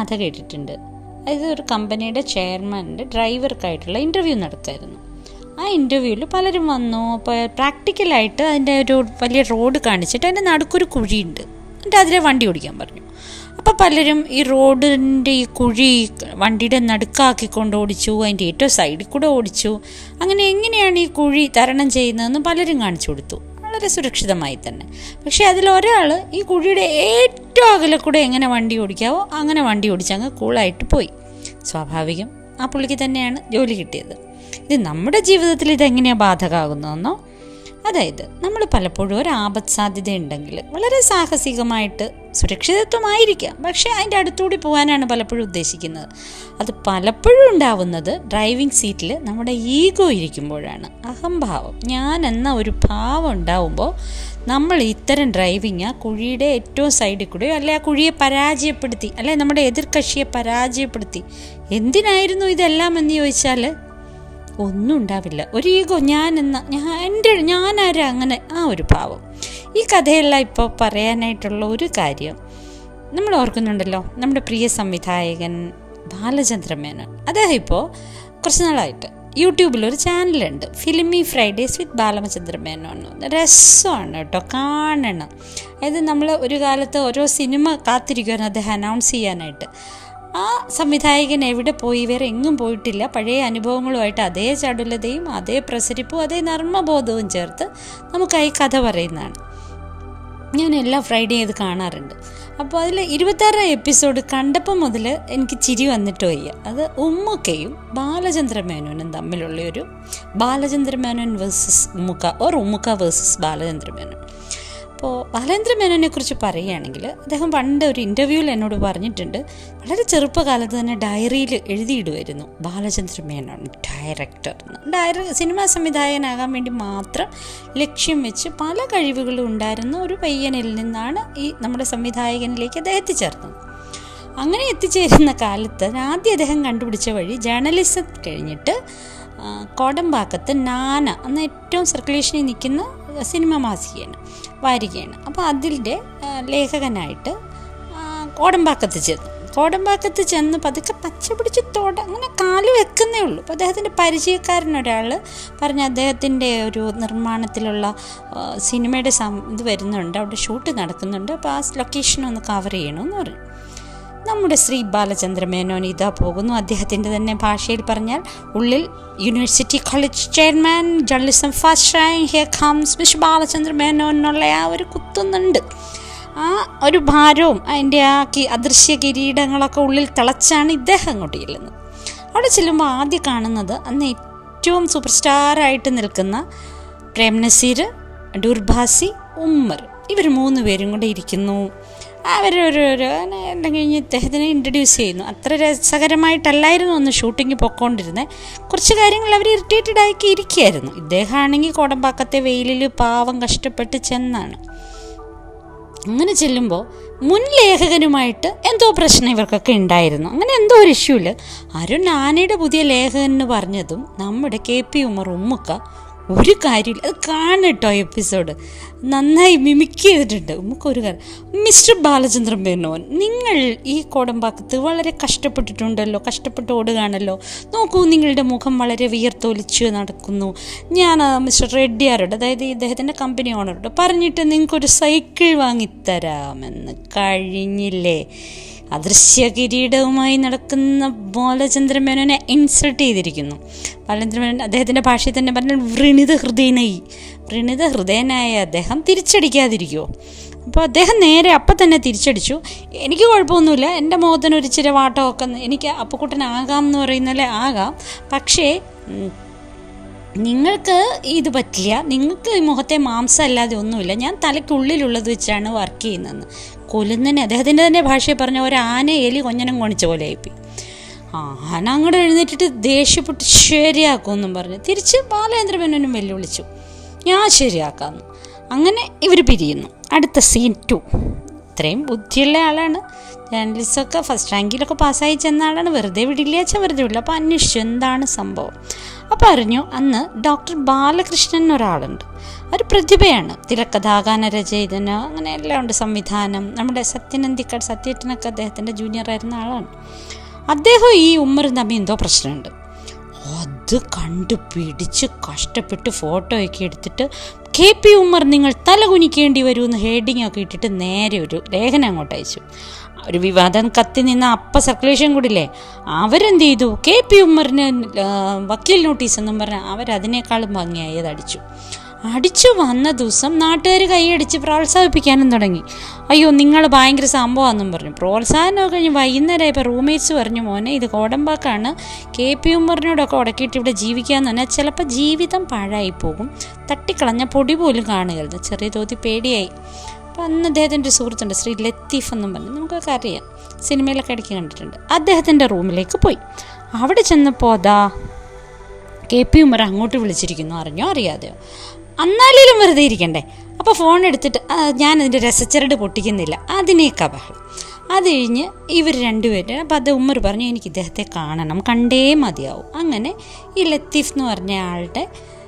കഥ കേട്ടിട്ടുണ്ട് അതായത് ഒരു കമ്പനിയുടെ ചെയർമാൻ്റെ ഡ്രൈവർക്കായിട്ടുള്ള ഇൻ്റർവ്യൂ നടക്കായിരുന്നു ആ ഇൻ്റർവ്യൂവിൽ പലരും വന്നു അപ്പോൾ പ്രാക്ടിക്കലായിട്ട് അതിൻ്റെ ഒരു വലിയ റോഡ് കാണിച്ചിട്ട് അതിൻ്റെ നടുക്കൊരു കുഴിയുണ്ട് എന്നിട്ട് അതിലെ വണ്ടി ഓടിക്കാൻ പറഞ്ഞു അപ്പോൾ പലരും ഈ റോഡിൻ്റെ ഈ കുഴി വണ്ടിയുടെ നടുക്കാക്കിക്കൊണ്ട് ഓടിച്ചു അതിൻ്റെ ഏറ്റവും സൈഡിൽ കൂടെ ഓടിച്ചു അങ്ങനെ എങ്ങനെയാണ് ഈ കുഴി തരണം ചെയ്യുന്നതെന്ന് പലരും കാണിച്ചു കൊടുത്തു വളരെ സുരക്ഷിതമായി തന്നെ പക്ഷേ അതിലൊരാൾ ഈ കുഴിയുടെ ഏറ്റവും അകലെ കൂടെ എങ്ങനെ വണ്ടി ഓടിക്കാവോ അങ്ങനെ വണ്ടി ഓടിച്ചങ്ങ് കൂളായിട്ട് പോയി സ്വാഭാവികം ആ പുള്ളിക്ക് തന്നെയാണ് ജോലി കിട്ടിയത് ഇത് നമ്മുടെ ജീവിതത്തിൽ ഇതെങ്ങനെയാണ് ബാധകമാകുന്നതെന്നോ അതായത് നമ്മൾ പലപ്പോഴും ഒരു ആപത്ത് സാധ്യത ഉണ്ടെങ്കിൽ വളരെ സാഹസികമായിട്ട് സുരക്ഷിതത്വമായിരിക്കാം പക്ഷേ അതിൻ്റെ അടുത്തുകൂടി പോകാനാണ് പലപ്പോഴും ഉദ്ദേശിക്കുന്നത് അത് പലപ്പോഴും ഉണ്ടാവുന്നത് ഡ്രൈവിംഗ് സീറ്റിൽ നമ്മുടെ ഈഗോ ഇരിക്കുമ്പോഴാണ് അഹംഭാവം ഞാൻ എന്ന ഒരു ഭാവം ഉണ്ടാവുമ്പോൾ നമ്മൾ ഇത്തരം ഡ്രൈവിങ് ആ കുഴിയുടെ ഏറ്റവും സൈഡിൽ കൂടെയോ അല്ലെ ആ കുഴിയെ പരാജയപ്പെടുത്തി അല്ലെ നമ്മുടെ എതിർകക്ഷിയെ പരാജയപ്പെടുത്തി എന്തിനായിരുന്നു ഇതെല്ലാം എന്ന് ചോദിച്ചാൽ ഒന്നും ഉണ്ടാവില്ല ഒരു ഈഗോ ഞാൻ എന്ന ഞാൻ എൻ്റെ ഞാനാരാ അങ്ങനെ ആ ഒരു ഭാവം ഈ കഥയെല്ലാം ഇപ്പോൾ പറയാനായിട്ടുള്ള ഒരു കാര്യം നമ്മൾ ഓർക്കുന്നുണ്ടല്ലോ നമ്മുടെ പ്രിയ സംവിധായകൻ ബാലചന്ദ്ര മേനോൻ അദ്ദേഹം ഇപ്പോൾ കുറച്ച് നാളായിട്ട് യൂട്യൂബിൽ ഒരു ചാനലുണ്ട് filmy Fridays with Balachandra Menon രസമാണ് കേട്ടോ കാണണം അതായത് നമ്മൾ ഒരു കാലത്ത് ഓരോ സിനിമ കാത്തിരിക്കുമായിരുന്നു അദ്ദേഹം അനൗൺസ് ചെയ്യാനായിട്ട് ആ സംവിധായകൻ എവിടെ പോയി വേറെ എങ്ങും പോയിട്ടില്ല പഴയ അനുഭവങ്ങളുമായിട്ട് അതേ ചടുലതയും അതേ പ്രസരിപ്പും അതേ നർമ്മബോധവും ചേർത്ത് നമുക്കായി കഥ പറയുന്നതാണ് ഞാൻ എല്ലാ ഫ്രൈഡേ ഇത് കാണാറുണ്ട് അപ്പോൾ അതിൽ ഇരുപത്താറ് എപ്പിസോഡ് കണ്ടപ്പോൾ മുതൽ എനിക്ക് ചിരി വന്നിട്ട് വയ്യ അത് ഉമ്മുക്കയും ബാലചന്ദ്ര മേനോനും തമ്മിലുള്ള ഒരു Balachandra Menon versus Ummukka or Ummukka versus Balachandra Menon അപ്പോൾ ബാലേന്ദ്ര മേനോനെ കുറിച്ച് പറയുകയാണെങ്കിൽ അദ്ദേഹം പണ്ട് ഒരു ഇൻ്റർവ്യൂവിൽ എന്നോട് പറഞ്ഞിട്ടുണ്ട് വളരെ ചെറുപ്പകാലത്ത് തന്നെ ഡയറിയിൽ എഴുതിയിടുമായിരുന്നു ബാലചന്ദ്ര മേനോൻ ഡയറക്ടർ എന്ന് ഡയറ സിനിമാ സംവിധായകനാകാൻ വേണ്ടി മാത്രം ലക്ഷ്യം വെച്ച് പല കഴിവുകളും ഉണ്ടായിരുന്ന ഒരു പയ്യനിൽ നിന്നാണ് ഈ നമ്മുടെ സംവിധായകനിലേക്ക് അദ്ദേഹം എത്തിച്ചേർന്നത് അങ്ങനെ എത്തിച്ചേരുന്ന കാലത്ത് ആദ്യം അദ്ദേഹം കണ്ടുപിടിച്ച വഴി ജേർണലിസം കഴിഞ്ഞിട്ട് കോടമ്പാക്കത്ത് നാന അന്ന് ഏറ്റവും സർക്കുലേഷനിൽ നിൽക്കുന്ന സിനിമ മാസികയാണ് വാരികയാണ് അപ്പോൾ അതിൻ്റെ ലേഖകനായിട്ട് കോടമ്പാക്കത്ത് ചെന്നു കോടമ്പാക്കത്ത് ചെന്ന് പതുക്കെ പച്ച പിടിച്ച് തോട അങ്ങനെ കാല് വെക്കുന്നേ ഉള്ളൂ അപ്പോൾ അദ്ദേഹത്തിൻ്റെ പരിചയക്കാരനൊരാൾ പറഞ്ഞ് അദ്ദേഹത്തിൻ്റെ ഒരു നിർമ്മാണത്തിലുള്ള സിനിമയുടെ സം ഇത് വരുന്നുണ്ട് അവിടെ ഷൂട്ട് നടക്കുന്നുണ്ട് അപ്പോൾ ആ ലൊക്കേഷൻ ഒന്ന് കവർ ചെയ്യണമെന്ന് പറഞ്ഞു നമ്മുടെ ശ്രീ ബാലചന്ദ്ര മേനോൻ ഇതാ പോകുന്നു അദ്ദേഹത്തിൻ്റെ തന്നെ ഭാഷയിൽ പറഞ്ഞാൽ ഉള്ളിൽ university college chairman journalism first rank here comes mister Balachandra Menon എന്നുള്ള ആ ഒരു കുത്തുന്നുണ്ട് ആ ഒരു ഭാരവും അതിൻ്റെ ആ കി അദൃശ്യ കിരീടങ്ങളൊക്കെ ഉള്ളിൽ തിളച്ചാണ് ഇദ്ദേഹം അങ്ങോട്ട് ചെല്ലുന്നത് അവിടെ ചെല്ലുമ്പോൾ ആദ്യം കാണുന്നത് അന്ന് ഏറ്റവും സൂപ്പർ സ്റ്റാറായിട്ട് നിൽക്കുന്ന പ്രേം നസീർ ഡുർഭാസി ഉമ്മർ ഇവർ മൂന്ന് പേരും കൂടെ ഇരിക്കുന്നു അവരൊരു എല്ലാം കഴിഞ്ഞ് ഇദ്ദേഹത്തിനെ ഇൻട്രൊഡ്യൂസ് ചെയ്യുന്നു അത്ര രസകരമായിട്ടല്ലായിരുന്നു ഒന്ന് ഷൂട്ടിങ് പൊക്കോണ്ടിരുന്നത് കുറച്ച് കാര്യങ്ങൾ അവർ ഇറിറ്റേറ്റഡ് ആക്കി ഇരിക്കുകയായിരുന്നു ഇദ്ദേഹമാണെങ്കിൽ കോടമ്പാക്കത്തെ വെയിലിൽ പാവം കഷ്ടപ്പെട്ട് ചെന്നാണ് അങ്ങനെ ചെല്ലുമ്പോൾ മുൻ ലേഖകനുമായിട്ട് എന്തോ പ്രശ്നം ഇവർക്കൊക്കെ ഉണ്ടായിരുന്നു അങ്ങനെ എന്തോ ഒരു ഇഷ്യൂല് അരുൺ ആനയുടെ പുതിയ ലേഖകൻ എന്ന് പറഞ്ഞതും നമ്മുടെ കെ പി ഉമർ ഉമ്മുക്ക ഒരു കാര്യമില്ല അത് കാണട്ടോ എപ്പിസോഡ് നന്നായി മിമിക് ചെയ്തിട്ടുണ്ട് നമുക്കൊരു കാര്യം മിസ്റ്റർ ബാലചന്ദ്രൻ മേനോൻ നിങ്ങൾ ഈ കോടമ്പാക്കത്ത് വളരെ കഷ്ടപ്പെട്ടിട്ടുണ്ടല്ലോ കഷ്ടപ്പെട്ട് ഓടുകയാണല്ലോ നോക്കൂ നിങ്ങളുടെ മുഖം വളരെ വിയർത്തൊലിച്ച് നടക്കുന്നു ഞാൻ മിസ്റ്റർ റെഡ്ഡിയാരോട് അതായത് ഇദ്ദേഹത്തിൻ്റെ കമ്പനി ഓണറോട് പറഞ്ഞിട്ട് നിങ്ങൾക്കൊരു സൈക്കിൾ വാങ്ങിത്തരാമെന്ന് കഴിഞ്ഞില്ലേ അദൃശ്യ കിരീടവുമായി നടക്കുന്ന ബാലചന്ദ്ര മേനോനെ ഇൻസൾട്ട് ചെയ്തിരിക്കുന്നു ബാലചന്ദ്ര മേനോൻ അദ്ദേഹത്തിൻ്റെ ഭാഷയിൽ തന്നെ പറഞ്ഞാൽ വൃണിത ഹൃദയനായി വൃണിത ഹൃദയനായ അദ്ദേഹം തിരിച്ചടിക്കാതിരിക്കുമോ അപ്പോൾ അദ്ദേഹം നേരെ അപ്പം തന്നെ തിരിച്ചടിച്ചു എനിക്ക് കുഴപ്പമൊന്നുമില്ല എൻ്റെ മുഖത്തിന് ഒരു ഇച്ചിരി വാട്ടമൊക്കെ എനിക്ക് അപ്പക്കുട്ടനാകാം എന്ന് പറയുന്നല്ലേ ആകാം പക്ഷേ നിങ്ങൾക്ക് ഇത് പറ്റില്ല നിങ്ങൾക്ക് ഈ മുഖത്തെ മാംസം അല്ലാതെ ഒന്നുമില്ല ഞാൻ തലയ്ക്കുള്ളിലുള്ളത് വെച്ചാണ് വർക്ക് ചെയ്യുന്നതെന്ന് കൊല്ലുന്നതിന് അദ്ദേഹത്തിൻ്റെ തന്നെ ഭാഷയിൽ പറഞ്ഞ ഒരു ആന എലി കൊഞ്ഞനം കൊണിച്ച പോലെ ആയിപ്പോയി ആ ആന അങ്ങോട്ട് എഴുന്നേറ്റിട്ട് ദേഷ്യപ്പെട്ട് ശരിയാക്കുമെന്നും പറഞ്ഞു തിരിച്ച് ബാലേന്ദ്രമേനോനും വെല്ലുവിളിച്ചു ഞാൻ ശരിയാക്കാമെന്ന് അങ്ങനെ ഇവർ പിരിയുന്നു അടുത്ത സീൻ ടു അത്രയും ബുദ്ധിയുള്ള ആളാണ് ജേർണലിസ്റ്റൊക്കെ ഫസ്റ്റ് റാങ്കിലൊക്കെ പാസ്സായി ചെന്ന ആളാണ് വെറുതെ വിടില്ല വെച്ചാൽ വെറുതെ വിടില്ല അപ്പോൾ അന്വേഷിച്ചു എന്താണ് സംഭവം അപ്പോൾ അറിഞ്ഞു അന്ന് ഡോക്ടർ ബാലകൃഷ്ണൻ ഒരാളുണ്ട് ഒരു പ്രതിഭയാണ് തിരക്കഥാഗാന രചയിതന് അങ്ങനെ എല്ലാം ഉണ്ട് സംവിധാനം നമ്മുടെ സത്യനന്ദിക്കാട് സത്യേട്ടനൊക്കെ അദ്ദേഹത്തിൻ്റെ ജൂനിയർ ആയിരുന്ന ആളാണ് അദ്ദേഹം ഈ ഉമ്മറും തമ്മിൽ എന്തോ പ്രശ്നമുണ്ട് അത് കണ്ടു പിടിച്ച് കഷ്ടപ്പെട്ട് ഫോട്ടോയൊക്കെ എടുത്തിട്ട് കെ പി ഉമ്മർ നിങ്ങൾ തല കുനിക്കേണ്ടി വരുമെന്ന് ഹെഡിങ് ഒക്കെ ഇട്ടിട്ട് നേരെ ഒരു ലേഖനം അങ്ങോട്ട് അയച്ചു ഒരു വിവാദം കത്തി നിന്ന അപ്പ സർക്കുലേഷൻ കൂടില്ലേ അവരെന്ത് ചെയ്തു കെ പി ഉമ്മറിന് വക്കീൽ നോട്ടീസ് എന്നും പറഞ്ഞാൽ അവരതിനേക്കാളും ഭംഗിയായി അത് അടിച്ചു അടിച്ചു വന്ന ദിവസം നാട്ടുകാർ കൈയടിച്ച് പ്രോത്സാഹിപ്പിക്കാനും തുടങ്ങി അയ്യോ നിങ്ങൾ ഭയങ്കര സംഭവമാണെന്നും പറഞ്ഞു പ്രോത്സാഹനമൊക്കെ കഴിഞ്ഞ് വൈകുന്നേരം ഇപ്പോൾ റൂംമേറ്റ്സ് പറഞ്ഞു മോനെ ഇത് കോടമ്പാക്കാണ് കെ പി ഉമ്മറിനോടൊക്കെ ഉടക്കിയിട്ട് ഇവിടെ ജീവിക്കാന്ന് പറഞ്ഞാൽ ചിലപ്പോൾ ജീവിതം പാഴായി പോകും തട്ടിക്കളഞ്ഞ പൊടി പോലും കാണുകരുത് ചെറിയ തോതി പേടിയായി അപ്പോൾ അന്ന് അദ്ദേഹത്തിൻ്റെ ഒരു സുഹൃത്തുണ്ട് ശ്രീ ലത്തീഫ് എന്നും പറഞ്ഞു നമുക്കൊക്കെ അറിയാം സിനിമയിലൊക്കെ ഇടയ്ക്ക് കണ്ടിട്ടുണ്ട് അദ്ദേഹത്തിൻ്റെ റൂമിലേക്ക് പോയി അവിടെ ചെന്നപ്പോൾ അതാ കെ പി ഉമ്മർ അങ്ങോട്ട് വിളിച്ചിരിക്കുന്നു അറിഞ്ഞോ അറിയാതെയോ അന്നാലും വെറുതെ ഇരിക്കണ്ടേ അപ്പോൾ ഫോൺ എടുത്തിട്ട് ഞാൻ അതിൻ്റെ രസച്ചരട് പൊട്ടിക്കുന്നില്ല അതിനേക്കാ ബഹളം അത് കഴിഞ്ഞ് ഇവർ രണ്ടുപേരും അപ്പോൾ അത് ഉമ്മർ പറഞ്ഞു എനിക്ക് ഇദ്ദേഹത്തെ കാണണം കണ്ടേ മതിയാവും അങ്ങനെ ഈ ലത്തീഫ് എന്ന് പറഞ്ഞ ആളുടെ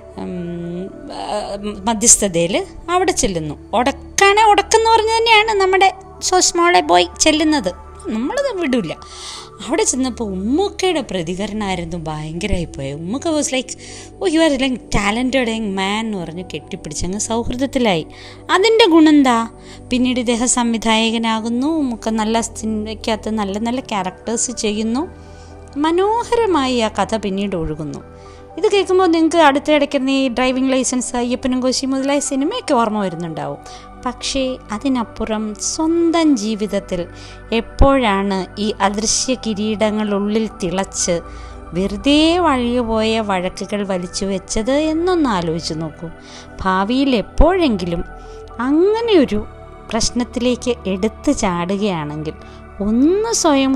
മധ്യസ്ഥതയിൽ അവിടെ ചെല്ലുന്നു ഉടക്കാണെ ഉടക്കെന്ന് പറഞ്ഞ് തന്നെയാണ് നമ്മുടെ സോ സ്മോളെ ബോയ് ചെല്ലുന്നത് നമ്മളത് വിടില്ല അവിടെ ചെന്നപ്പോൾ ഉമ്മക്കയുടെ പ്രതികരണമായിരുന്നു ഭയങ്കരമായിപ്പോയി Ummakka was like oh you are like talented young man എന്ന് പറഞ്ഞ് കെട്ടിപ്പിടിച്ച് അങ്ങ് സൗഹൃദത്തിലായി അതിൻ്റെ ഗുണമെന്താ പിന്നീട് ഇദ്ദേഹം സംവിധായകനാകുന്നു ഉമ്മക്ക നല്ല സിനിമയ്ക്കകത്ത് നല്ല നല്ല ക്യാരക്ടേഴ്സ് ചെയ്യുന്നു മനോഹരമായി ആ കഥ പിന്നീട് ഒഴുകുന്നു ഇത് കേൾക്കുമ്പോൾ നിങ്ങൾക്ക് അടുത്തിടയ്ക്ക് ഈ ഡ്രൈവിംഗ് ലൈസൻസ് അയ്യപ്പനും കോശി മുതലായ സിനിമയൊക്കെ ഓർമ്മ വരുന്നുണ്ടാവും പക്ഷേ അതിനപ്പുറം സ്വന്തം ജീവിതത്തിൽ എപ്പോഴാണ് ഈ അദൃശ്യ കിരീടങ്ങൾ ഉള്ളിൽ തിളച്ച് വെറുതെ വഴിയുപോയ വഴക്കുകൾ വലിച്ചു വെച്ചത് എന്നൊന്ന് ആലോചിച്ച് നോക്കൂ ഭാവിയിൽ എപ്പോഴെങ്കിലും അങ്ങനെയൊരു പ്രശ്നത്തിലേക്ക് എടുത്തു ചാടുകയാണെങ്കിൽ ഒന്ന് സ്വയം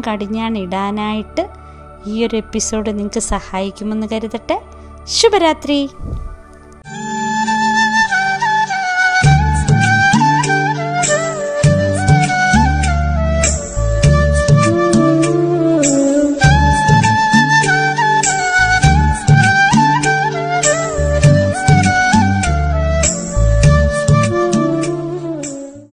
കടിഞ്ഞാണിടാനായിട്ട് ഈ ഒരു എപ്പിസോഡ് നിങ്ങൾക്ക് സഹായിക്കുമെന്ന് കരുതട്ടെ ശുഭരാത്രി